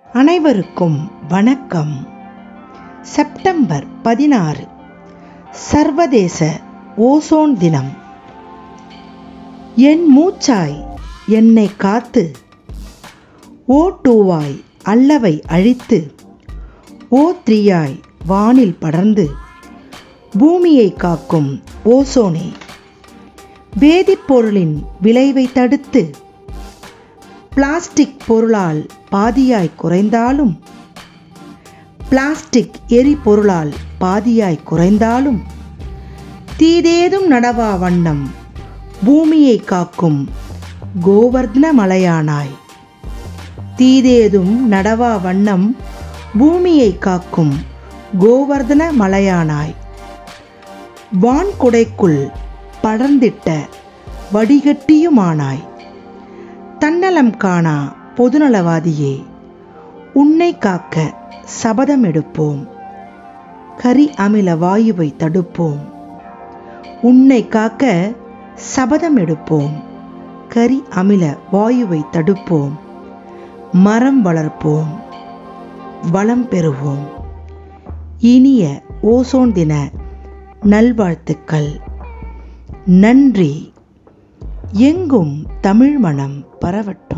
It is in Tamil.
அனைவருக்கும் வணக்கம் செப்டம்பர் பதினாறு சர்வதேச ஓசோன் தினம் என் மூச்சாய் என்னை காத்து ஓ டூவாய் அல்லவை அழித்து ஓ த்ரீயாய் வானில் படர்ந்து பூமியை காக்கும் ஓசோனே வேதிப்பொருளின் விளைவை தடுத்து பிளாஸ்டிக் பொருளால் பாதியாய் குறைந்தாலும் பிளாஸ்டிக் எரிபொருளால் பாதியாய் குறைந்தாலும் தீதேதும் நடவா வண்ணம் பூமியை காக்கும் கோவர்தன மலையானாய் தீதேதும் நடவா வண்ணம் பூமியை காக்கும் கோவர்தன மலையானாய் வான்குடைக்குள் படர்ந்திட்ட வடிகட்டியுமானாய் தன்னலம் காணா பொதுநலவாதியே உன்னை காக்க சபதம் எடுப்போம் கரி அமில வாயுவை தடுப்போம் உன்னை காக்க சபதம் எடுப்போம் கரி அமில வாயுவை தடுப்போம் மரம் வளர்ப்போம் வளம் பெறுவோம் இனிய ஓசோன் தின நல்வாழ்த்துக்கள் நன்றி எங்கும் தமிழ் மணம் பரவட்டும்